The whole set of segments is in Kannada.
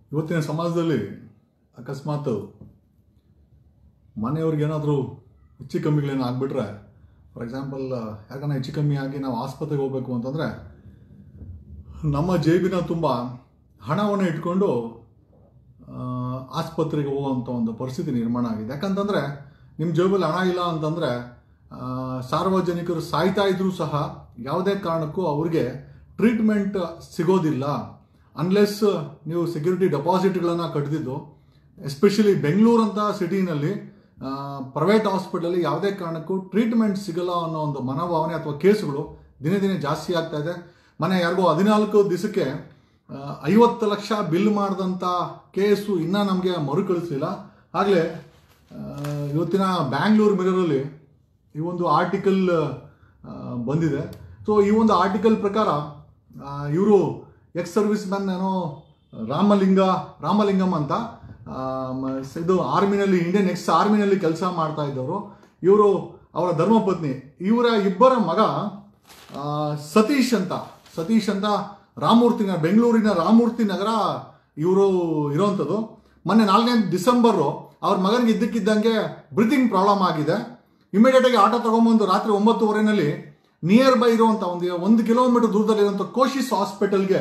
ಇವತ್ತಿನ ಸಮಾಜದಲ್ಲಿ ಅಕಸ್ಮಾತ್ ಮನೆಯವ್ರಿಗೆ ಏನಾದರೂ ಹೆಚ್ಚು ಕಮ್ಮಿಗಳೇನು ಆಗಿಬಿಟ್ರೆ ಫಾರ್ ಎಕ್ಸಾಂಪಲ್ ಯಾಕಂದ್ರೆ ಹೆಚ್ಚು ಕಮ್ಮಿ ಆಗಿ ನಾವು ಆಸ್ಪತ್ರೆಗೆ ಹೋಗ್ಬೇಕು ಅಂತಂದರೆ ನಮ್ಮ ಜೇಬಿನ ತುಂಬ ಹಣವನ್ನು ಇಟ್ಕೊಂಡು ಆ, ಆಸ್ಪತ್ರೆಗೆ ಹೋಗುವಂಥ ಒಂದು ಪರಿಸ್ಥಿತಿ ನಿರ್ಮಾಣ ಆಗಿದೆ ಯಾಕಂತಂದರೆ ನಿಮ್ಮ ಜೇಬಲ್ಲಿ ಹಣ ಇಲ್ಲ ಅಂತಂದರೆ ಆ, ಸಾರ್ವಜನಿಕರು ಸಾಯ್ತಾ ಇದ್ರೂ ಸಹ ಯಾವುದೇ ಕಾರಣಕ್ಕೂ ಅವ್ರಿಗೆ ಟ್ರೀಟ್ಮೆಂಟ್ ಸಿಗೋದಿಲ್ಲ ಅನ್ಲೆಸ್ ನೀವು ಸೆಕ್ಯೂರಿಟಿ ಡೆಪಾಸಿಟ್ಗಳನ್ನು ಕಟ್ಟಿದ್ದು ಎಸ್ಪೆಷಲಿ ಬೆಂಗಳೂರಂಥ ಸಿಟಿನಲ್ಲಿ ಪ್ರೈವೇಟ್ ಹಾಸ್ಪಿಟಲಲ್ಲಿ ಯಾವುದೇ ಕಾರಣಕ್ಕೂ ಟ್ರೀಟ್ಮೆಂಟ್ ಸಿಗಲ್ಲ ಅನ್ನೋ ಒಂದು ಮನೋಭಾವನೆ ಅಥವಾ ಕೇಸುಗಳು ದಿನೇ ದಿನೇ ಜಾಸ್ತಿ ಆಗ್ತಾ ಇದೆ ಮನೆ ಯಾರಿಗೋ ಹದಿನಾಲ್ಕು ದಿವಸಕ್ಕೆ ಐವತ್ತು ಲಕ್ಷ ಬಿಲ್ ಮಾಡಿದಂಥ ಕೇಸು ಇನ್ನೂ ನಮಗೆ ಮರುಕಳಿಸಲಿಲ್ಲ ಆಗಲೇ ಇವತ್ತಿನ ಬ್ಯಾಂಗ್ಳೂರು ಮಿರರಲ್ಲಿ ಈ ಒಂದು ಆರ್ಟಿಕಲ್ ಬಂದಿದೆ ಸೊ ಈ ಒಂದು ಆರ್ಟಿಕಲ್ ಪ್ರಕಾರ ಇವರು ಎಕ್ಸ್ ಸರ್ವಿಸ್ ಮ್ಯಾನ್ ಏನೋ ರಾಮಲಿಂಗ ರಾಮಲಿಂಗಂ ಅಂತ ಆ, ಮ- ಇದು ಆರ್ಮಿನಲ್ಲಿ ಇಂಡಿಯನ್ ಎಕ್ಸ್ ಆರ್ಮಿನಲ್ಲಿ ಕೆಲಸ ಮಾಡ್ತಾ ಇದ್ದವರು ಇವರು ಅವರ ಧರ್ಮಪತ್ನಿ ಇವರ ಇಬ್ಬರ ಮಗ ಆ, ಸತೀಶ್ ಅಂತ ಸತೀಶ್ ಅಂತ ರಾಮಮೂರ್ತಿ ನಗರ ಬೆಂಗಳೂರಿನ ರಾಮಮೂರ್ತಿ ನಗರ ಇವರು ಇರೋವಂಥದ್ದು ಮೊನ್ನೆ ನಾಲ್ಕನೇ ಡಿಸೆಂಬರು ಅವ್ರ ಮಗನಿಗೆ ಇದ್ದಕ್ಕಿದ್ದಂಗೆ ಬ್ರೀತಿಂಗ್ ಪ್ರಾಬ್ಲಮ್ ಆಗಿದೆ ಇಮಿಡಿಯೇಟ್ ಆಗಿ ಆಟೋ ತಗೊಂಬಂದು ರಾತ್ರಿ ಒಂಬತ್ತುವರೆನಲ್ಲಿ ನಿಯರ್ ಬೈ ಇರುವಂಥ ಒಂದು ಒಂದು ಕಿಲೋಮೀಟರ್ ದೂರದಲ್ಲಿರುವಂಥ ಕೋಶಿಸ್ ಹಾಸ್ಪಿಟಲ್ಗೆ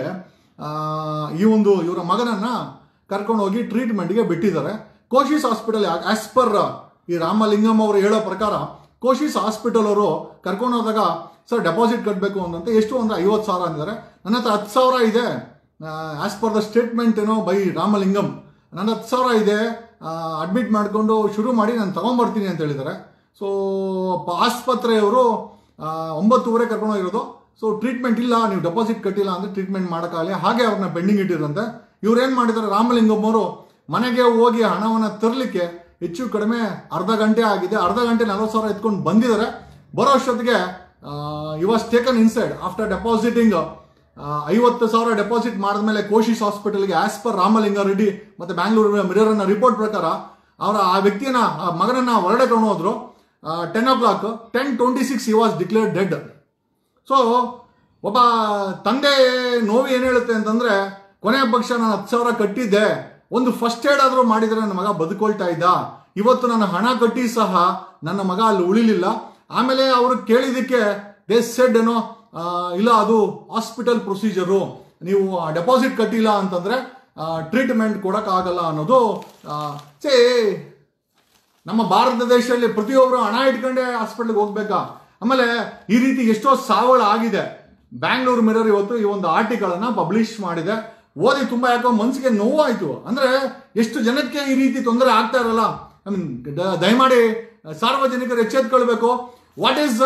ಈ ಒಂದು ಇವರ ಮಗನನ್ನ ಕರ್ಕೊಂಡು ಹೋಗಿ ಟ್ರೀಟ್ಮೆಂಟ್ಗೆ ಬಿಟ್ಟಿದ್ದಾರೆ ಕೋಶಿಸ್ ಹಾಸ್ಪಿಟಲ್ ಆಸ್ ಪರ್ ಈ ರಾಮಲಿಂಗಂ ಅವರು ಹೇಳೋ ಪ್ರಕಾರ ಕೋಶಿಸ್ ಹಾಸ್ಪಿಟಲ್ ಅವರು ಕರ್ಕೊಂಡು ಹೋದಾಗ ಸರ್ ಡೆಪಾಸಿಟ್ ಕಟ್ಟಬೇಕು ಅಂತಂತೆ ಎಷ್ಟು ಅಂದ್ರೆ ಐವತ್ತು ಸಾವಿರ ಅಂದಿದ್ದಾರೆ ನನ್ನ ಹತ್ರ ಹತ್ತು ಸಾವಿರ ಇದೆ ಆಸ್ ಪರ್ ದ ಸ್ಟೇಟ್ಮೆಂಟ್ ಏನೋ ಬೈ ರಾಮಲಿಂಗಂ ನನ್ನ ಹತ್ತು ಸಾವಿರ ಇದೆ ಅಡ್ಮಿಟ್ ಮಾಡಿಕೊಂಡು ಶುರು ಮಾಡಿ ನಾನು ತಗೊಂಬರ್ತೀನಿ ಅಂತ ಹೇಳಿದ್ದಾರೆ ಸೊ ಆಸ್ಪತ್ರೆಯವರು ಆ, ಒಂಬತ್ತುವರೆ ಕರ್ಕೊಂಡು ಹೋಗಿರೋದು ಸೊ ಟ್ರೀಟ್ಮೆಂಟ್ ಇಲ್ಲ ನೀವು ಡೆಪಾಸಿಟ್ ಕಟ್ಟಿಲ್ಲ ಅಂದರೆ ಟ್ರೀಟ್ಮೆಂಟ್ ಮಾಡೋಕ್ಕಾಗಲಿ ಹಾಗೆ ಅವ್ರನ್ನ ಪೆಂಡಿಂಗ್ ಇಟ್ಟಿರಂತೆ ಇವ್ರು ಏನು ಮಾಡಿದ್ದಾರೆ ರಾಮಲಿಂಗಂ ಅವರು ಮನೆಗೆ ಹೋಗಿ ಹಣವನ್ನು ತರಲಿಕ್ಕೆ ಹೆಚ್ಚು ಕಡಿಮೆ ಅರ್ಧ ಗಂಟೆ ಆಗಿದೆ ಅರ್ಧ ಗಂಟೆ ನಲವತ್ತು ಸಾವಿರ ಎತ್ಕೊಂಡು ಬಂದಿದ್ದಾರೆ ಬರೋ ಅಷ್ಟೊತ್ತಿಗೆ you was taken inside after depositing ಐವತ್ತು ಸಾವಿರ ಡೆಪಾಸಿಟ್ ಮಾಡಿದ್ಮೇಲೆ ಕೋಶಿಸ್ ಹಾಸ್ಪಿಟಲ್ಗೆ ಆಸ್ ಪರ್ ರಾಮಲಿಂಗ ರೆಡ್ಡಿ ಮತ್ತು ಬ್ಯಾಂಗ್ಳೂರು ಮಿರರ್ನ ರಿಪೋರ್ಟ್ ಪ್ರಕಾರ ಅವರ ಆ ವ್ಯಕ್ತಿಯನ್ನ ಆ ಮಗನನ್ನ ಹೊರಗಡೆ ತಗೊಂಡು ಹೋದ್ರು ten o'clock ten twenty six he was declared dead so ಒಬ್ಬ ತಂದೆ ನೋವು ಏನು ಹೇಳುತ್ತೆ ಅಂತಂದ್ರೆ ಕೊನೆಯ ಪಕ್ಷ ನಾನು ಹತ್ತು ಸಾವಿರ ಕಟ್ಟಿದ್ದೆ ಒಂದು ಫಸ್ಟ್ ಏಡ್ ಆದರೂ ಮಾಡಿದರೆ ನನ್ನ ಮಗ ಬದುಕೊಳ್ತಾ ಇದ್ದ ಇವತ್ತು ನನ್ನ ಹಣ ಕಟ್ಟಿ ಸಹ ನನ್ನ ಮಗ ಅಲ್ಲಿ ಉಳಿಲಿಲ್ಲ ಆಮೇಲೆ ಅವರು ಕೇಳಿದ್ದಕ್ಕೆ ದೇ ಸೆಡ್ ಏನೋ ಆ, ಇಲ್ಲ ಅದು ಹಾಸ್ಪಿಟಲ್ ಪ್ರೊಸೀಜರು ನೀವು ಡೆಪಾಸಿಟ್ ಕಟ್ಟಿಲ್ಲ ಅಂತಂದ್ರೆ ಟ್ರೀಟ್ಮೆಂಟ್ ಕೊಡೋಕ್ಕಾಗಲ್ಲ ಅನ್ನೋದು ಸೇ ನಮ್ಮ ಭಾರತ ದೇಶದಲ್ಲಿ ಪ್ರತಿಯೊಬ್ಬರು ಹಣ ಇಟ್ಕೊಂಡೆ ಹಾಸ್ಪಿಟ್ಲಿಗೆ ಹೋಗ್ಬೇಕಾ ಆಮೇಲೆ ಈ ರೀತಿ ಎಷ್ಟೋ ಸಾವಳ ಆಗಿದೆ ಬ್ಯಾಂಗ್ಳೂರು ಮಿರರ್ ಇವತ್ತು ಈ ಒಂದು ಆರ್ಟಿಕಲ್ ಅನ್ನ ಪಬ್ಲಿಷ್ ಮಾಡಿದೆ ಓದಿ ತುಂಬಾ ಯಾಕೋ ಮನಸ್ಸಿಗೆ ನೋವಾಯ್ತು ಅಂದ್ರೆ ಎಷ್ಟು ಜನಕ್ಕೆ ಈ ರೀತಿ ತೊಂದರೆ ಆಗ್ತಾ ಇರಲ್ಲ ಐ ಮೀನ್ ದಯಮಾಡಿ ಸಾರ್ವಜನಿಕರು ಎಚ್ಚೆತ್ಕೊಳ್ಬೇಕು ವಾಟ್ ಈಸ್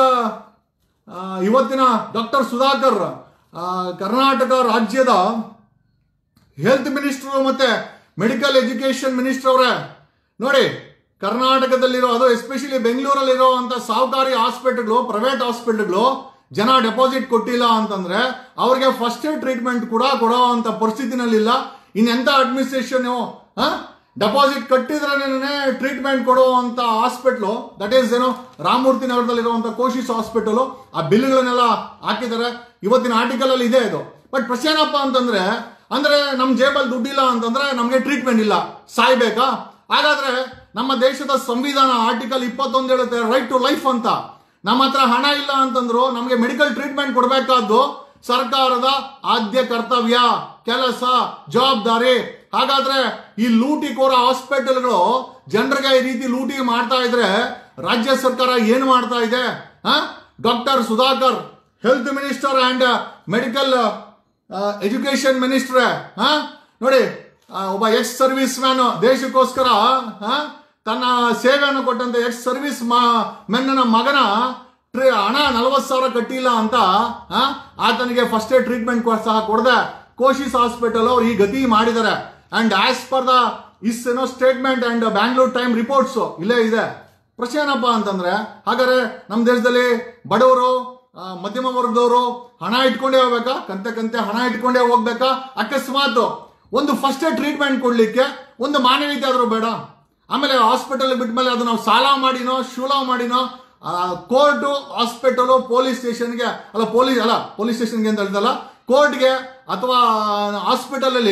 ಇವತ್ತಿನ ಡಾಕ್ಟರ್ ಸುಧಾಕರ್ ಆ, ಕರ್ನಾಟಕ ರಾಜ್ಯದ ಹೆಲ್ತ್ ಮಿನಿಸ್ಟರ್ ಮತ್ತೆ ಮೆಡಿಕಲ್ ಎಜುಕೇಶನ್ ಮಿನಿಸ್ಟರ್ ಅವರೇ ನೋಡಿ ಕರ್ನಾಟಕದಲ್ಲಿರೋ ಅದು ಎಸ್ಪೆಷಲಿ ಬೆಂಗಳೂರಲ್ಲಿರೋ ಅಂತ ಸಾಹುಕಾರಿ ಹಾಸ್ಪಿಟಲ್ಗಳು ಪ್ರೈವೇಟ್ ಹಾಸ್ಪಿಟಲ್ಗಳು ಜನ ಡೆಪಾಸಿಟ್ ಕೊಟ್ಟಿಲ್ಲ ಅಂತಂದ್ರೆ ಅವ್ರಿಗೆ ಫಸ್ಟ್ ಏಡ್ ಟ್ರೀಟ್ಮೆಂಟ್ ಕೂಡ ಕೊಡೋ ಅಂತ ಪರಿಸ್ಥಿತಿನಲ್ಲಿಲ್ಲ ಇನ್ನೆಂತ ಅಡ್ಮಿನಿಸ್ಟ್ರೇಷನ್ ಡೆಪಾಸಿಟ್ ಕಟ್ಟಿದ್ರೇನೆ ಟ್ರೀಟ್ಮೆಂಟ್ ಕೊಡೋ ಅಂತ ಹಾಸ್ಪಿಟ್ಲು ದಟ್ ಈಸ್ ಏನೋ ರಾಮಮೂರ್ತಿ ನಗರದಲ್ಲಿರುವಂತ ಕೋಶಿಸ್ ಹಾಸ್ಪಿಟಲ್ ಆ ಬಿಲ್ಗಳನ್ನೆಲ್ಲ ಹಾಕಿದ್ದಾರೆ ಇವತ್ತಿನ ಆರ್ಟಿಕಲ್ ಅಲ್ಲಿ ಇದೆ ಇದು ಬಟ್ ಪ್ರಶ್ನೆ ಏನಪ್ಪ ಅಂತಂದ್ರೆ ಅಂದ್ರೆ ನಮ್ ಜೇಬಲ್ಲಿ ದುಡ್ಡಿಲ್ಲ ಅಂತಂದ್ರೆ ನಮಗೆ ಟ್ರೀಟ್ಮೆಂಟ್ ಇಲ್ಲ ಸಾಯ್ಬೇಕಾ ಹಾಗಾದ್ರೆ ನಮ್ಮ ದೇಶದ ಸಂವಿಧಾನ ಆರ್ಟಿಕಲ್ ಇಪ್ಪತ್ತೊಂದು ಹೇಳುತ್ತೆ ರೈಟ್ ಟು ಲೈಫ್ ಅಂತ ನಮ್ಮ ಹತ್ರ ಹಣ ಇಲ್ಲ ಅಂತಂದ್ರು ನಮಗೆ ಮೆಡಿಕಲ್ ಟ್ರೀಟ್ಮೆಂಟ್ ಕೊಡಬೇಕಾದ್ದು ಸರ್ಕಾರದ ಆದ್ಯ ಕರ್ತವ್ಯ ಕೆಲಸ ಜವಾಬ್ದಾರಿ ಹಾಗಾದ್ರೆ ಈ ಲೂಟಿಕೋರ ಹಾಸ್ಪಿಟಲ್ಗಳು ಜನರಿಗೆ ಈ ರೀತಿ ಲೂಟಿ ಮಾಡ್ತಾ ಇದ್ರೆ ರಾಜ್ಯ ಸರ್ಕಾರ ಏನು ಮಾಡ್ತಾ ಇದೆ doctor Sudhakar health minister and medical education ಮಿನಿಸ್ಟ್ರೆ ಹಾ ನೋಡಿ ಆ, ಒಬ್ಬ ಎಕ್ಸ್ ಸರ್ವಿಸ್ ಮ್ಯಾನ್ ದೇಶಕ್ಕೋಸ್ಕರ ಹಾ, ತನ್ನ ಸೇವೆಯನ್ನು ಕೊಟ್ಟಂತ ಎಕ್ಸ್ ಸರ್ವಿಸ್ ಮೆನ್ನ ಮಗನ ಟ್ರಿ- ಹಣ ನಲವತ್ತು ಸಾವಿರ ಕಟ್ಟಿಲ್ಲ ಅಂತ ಹಾ, ಆತನಿಗೆ ಫಸ್ಟ್ ಏಡ್ ಟ್ರೀಟ್ಮೆಂಟ್ ಸಹ ಕೊಡದೆ ಕೋಶಿಸ್ ಹಾಸ್ಪಿಟಲ್ ಅವ್ರು ಈ ಗತಿ ಮಾಡಿದ್ದಾರೆ and as per the is ಏನೋ statement and Bangalore time reports ಇಲ್ಲೇ ಇದೆ ಪ್ರಶ್ನೆ ಏನಪ್ಪ ಅಂತಂದ್ರೆ ಹಾಗಾದ್ರೆ ನಮ್ಮ ದೇಶದಲ್ಲಿ ಬಡವರು ಆ, ಮಧ್ಯಮ ವರ್ಗದವರು ಹಣ ಇಟ್ಕೊಂಡೇ ಹೋಗ್ಬೇಕಾ ಕಂತೆ ಕಂತೆ ಹಣ ಇಟ್ಕೊಂಡೇ ಹೋಗ್ಬೇಕಾ ಅಕಸ್ಮಾತ್ ಒಂದು ಫಸ್ಟ್ ಏಡ್ ಟ್ರೀಟ್ಮೆಂಟ್ ಕೊಡ್ಲಿಕ್ಕೆ ಒಂದು ಮಾನವೀಯತೆ ಆದ್ರೂ ಬೇಡ ಆಮೇಲೆ ಹಾಸ್ಪಿಟಲ್ ಬಿಟ್ಮೇಲೆ ಅದು ನಾವು ಸಾಲ ಮಾಡಿನೋ ಶೂಲ ಮಾಡಿನೋ ಕೋರ್ಟು ಹಾಸ್ಪಿಟಲು ಪೊಲೀಸ್ ಸ್ಟೇಷನ್ಗೆ ಅಲ್ಲ ಪೊಲೀಸ್ ಅಲ್ಲ ಪೊಲೀಸ್ ಸ್ಟೇಷನ್ಗೆ ಅಂತ ಹೇಳ್ದಲ್ಲ ಕೋರ್ಟ್ಗೆ ಅಥವಾ ಹಾಸ್ಪಿಟಲ್ ಅಲ್ಲಿ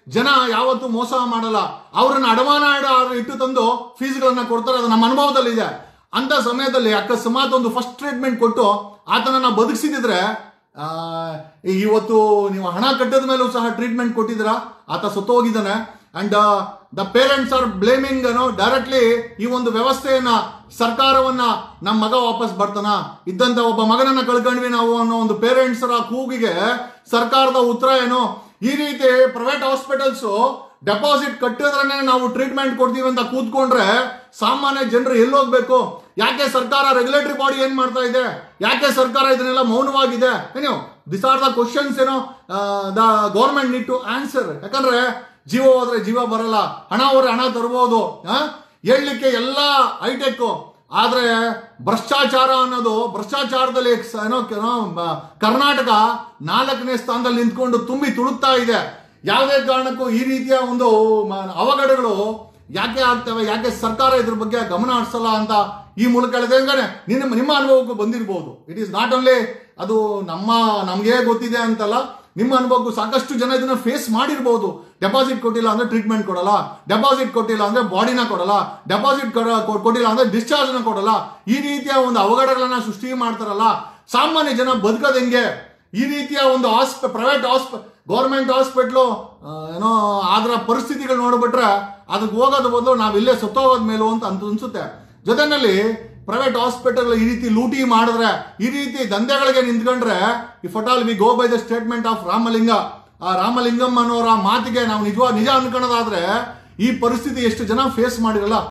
ಜನ ಯಾವತ್ತೂ ಮೋಸ ಮಾಡಲ್ಲ ಅವ್ರನ್ನ ಅಡಮಾನ ಇಡ- ಇಟ್ಟು ತಂದು ಫೀಸ್ಗಳನ್ನ ಕೊಡ್ತಾರೆ ಅದು ನಮ್ಮ ಅನುಭವದಲ್ಲಿ ಇದೆ ಅಂತ ಸಮಯದಲ್ಲಿ ಅಕಸ್ಮಾತ್ ಒಂದು ಫಸ್ಟ್ ಟ್ರೀಟ್ಮೆಂಟ್ ಕೊಟ್ಟು ಆತನನ್ನ ಬದುಕಿಸಿದ್ರೆ ಇವತ್ತು ನೀವು ಹಣ ಕಟ್ಟದ ಮೇಲೂ ಸಹ ಟ್ರೀಟ್ಮೆಂಟ್ ಕೊಟ್ಟಿದ್ದೀರಾ ಆತ ಸತ್ತೋಗಿದ್ದಾನೆ and the parents are blaming ಏನೋ ಡೈರೆಕ್ಟ್ಲಿ ಈ ಒಂದು ವ್ಯವಸ್ಥೆಯನ್ನ ಸರ್ಕಾರವನ್ನ ನಮ್ಮ ಮಗ ವಾಪಸ್ ಬರ್ತಾನ ಇದ್ದಂತ ಒಬ್ಬ ಮಗನನ್ನ ಕಳ್ಕೊಂಡ್ವಿ ನಾವು ಅನ್ನೋ ಒಂದು ಪೇರೆಂಟ್ಸರ ಕೂಗಿಗೆ ಸರ್ಕಾರದ ಉತ್ತರ ಏನು ಈ ರೀತಿ ಪ್ರೈವೇಟ್ ಹಾಸ್ಪಿಟಲ್ಸ್ ಡೆಪಾಸಿಟ್ ಕಟ್ಟಿದ್ರೇ ನಾವು ಟ್ರೀಟ್ಮೆಂಟ್ ಕೊಡ್ತೀವಿ ಅಂತ ಕೂತ್ಕೊಂಡ್ರೆ ಸಾಮಾನ್ಯ ಜನರು ಎಲ್ಲೋಗ್ಬೇಕು ಯಾಕೆ ಸರ್ಕಾರ ರೆಗ್ಯುಲೇಟರಿ ಬಾಡಿ ಏನ್ ಮಾಡ್ತಾ ಇದೆ ಯಾಕೆ ಸರ್ಕಾರ ಇದನ್ನೆಲ್ಲ ಮೌನವಾಗಿದೆ ಏನು ದಿಸ್ ಆರ್ ದ ಕ್ವಶನ್ಸ್ ಏನೋ the government need to answer ಯಾಕಂದ್ರೆ ಜೀವ ಹೋದ್ರೆ ಜೀವ ಬರಲ್ಲ ಹಣ ಹೋದ್ರೆ ಹಣ ತರ್ಬೋದು ಆ? ಹೇಳಲಿಕ್ಕೆ ಎಲ್ಲ ಹೈಟೆಕ್ ಆದ್ರೆ ಭ್ರಷ್ಟಾಚಾರ ಅನ್ನೋದು ಭ್ರಷ್ಟಾಚಾರದಲ್ಲಿ ಸ- ಏನೋ ಏನೋ ಬ- ಕರ್ನಾಟಕ ನಾಲ್ಕನೇ ಸ್ಥಾನದಲ್ಲಿ ನಿಂತ್ಕೊಂಡು ತುಂಬಿ ತುಳುಕ್ತಾ ಇದೆ ಯಾವುದೇ ಕಾರಣಕ್ಕೂ ಈ ರೀತಿಯ ಒಂದು ಮ- ಅವಘಡಗಳು ಯಾಕೆ ಆಗ್ತವೆ ಯಾಕೆ ಸರ್ಕಾರ ಇದ್ರ ಬಗ್ಗೆ ಗಮನ ಹರಿಸಲ್ಲ ಅಂತ ಈ ಮೂಲಕ ಹೇಳಿದಂಗಾನೆ ನಿಮ್ಮ ನಿಮ್ಮ ಅನುಭವಕ್ಕೂ ಬಂದಿರಬಹುದು ಇಟ್ ಈಸ್ ನಾಟ್ ಓನ್ಲಿ ಅದು ನಮ್ಮ ನಮ್ಗೆ ಗೊತ್ತಿದೆ ಅಂತಲ್ಲ ನಿಮ್ಮ ಅನುಭವಕ್ಕೂ ಸಾಕಷ್ಟು ಜನ ಇದನ್ನ ಫೇಸ್ ಮಾಡಿರ್ಬೋದು ಡೆಪಾಸಿಟ್ ಕೊಟ್ಟಿಲ್ಲ ಅಂದ್ರೆ ಟ್ರೀಟ್ಮೆಂಟ್ ಕೊಡಲ್ಲ ಡೆಪಾಸಿಟ್ ಕೊಟ್ಟಿಲ್ಲ ಅಂದ್ರೆ ಬಾಡಿನ ಕೊಡಲ್ಲ ಡೆಪಾಸಿಟ್ ಕೊಟ್ಟಿಲ್ಲ ಅಂದ್ರೆ ಡಿಸ್ಚಾರ್ಜ್ ನ ಕೊಡಲ್ಲ ಈ ರೀತಿಯ ಒಂದು ಅವಘಡಗಳನ್ನ ಸೃಷ್ಟಿ ಮಾಡ್ತಾರಲ್ಲ ಸಾಮಾನ್ಯ ಜನ ಬದುಕೋದ್ ಹೆಂಗೆ ಈ ರೀತಿಯ ಒಂದು ಹಾಸ್ಪ ಪ್ರೈವೇಟ್ ಹಾಸ್ಪ ಗೌರ್ಮೆಂಟ್ ಹಾಸ್ಪಿಟ್ಲು ಏನೋ ಅದರ ಪರಿಸ್ಥಿತಿಗಳು ನೋಡ್ಬಿಟ್ರೆ ಅದಕ್ಕೆ ಹೋಗೋದು ಬದಲು ನಾವು ಇಲ್ಲೇ ಸತ್ತೋಗೋದ್ ಮೇಲೂ ಅಂತ ಅಂತ ಅನ್ಸುತ್ತೆ ಜೊತೆನಲ್ಲಿ ಪ್ರೈವೇಟ್ ಹಾಸ್ಪಿಟಲ್ ಈ ರೀತಿ ಲೂಟಿ ಮಾಡಿದ್ರೆ ಈ ರೀತಿ ದಂಧೆಗಳಿಗೆ ನಿಂತ್ಕೊಂಡ್ರೆ ಈ fatal we go by the statement of Ramalinga ಆ ರಾಮಲಿಂಗಂ ಅನ್ನೋರ ಮಾತಿಗೆ ನಾವು ನಿಜವಾಗ ನಿಜ ಅನ್ಕೊಳ್ಳೋದಾದ್ರೆ ಈ ಪರಿಸ್ಥಿತಿ ಎಷ್ಟು ಜನ ಫೇಸ್ ಮಾಡಿರಲ್ಲ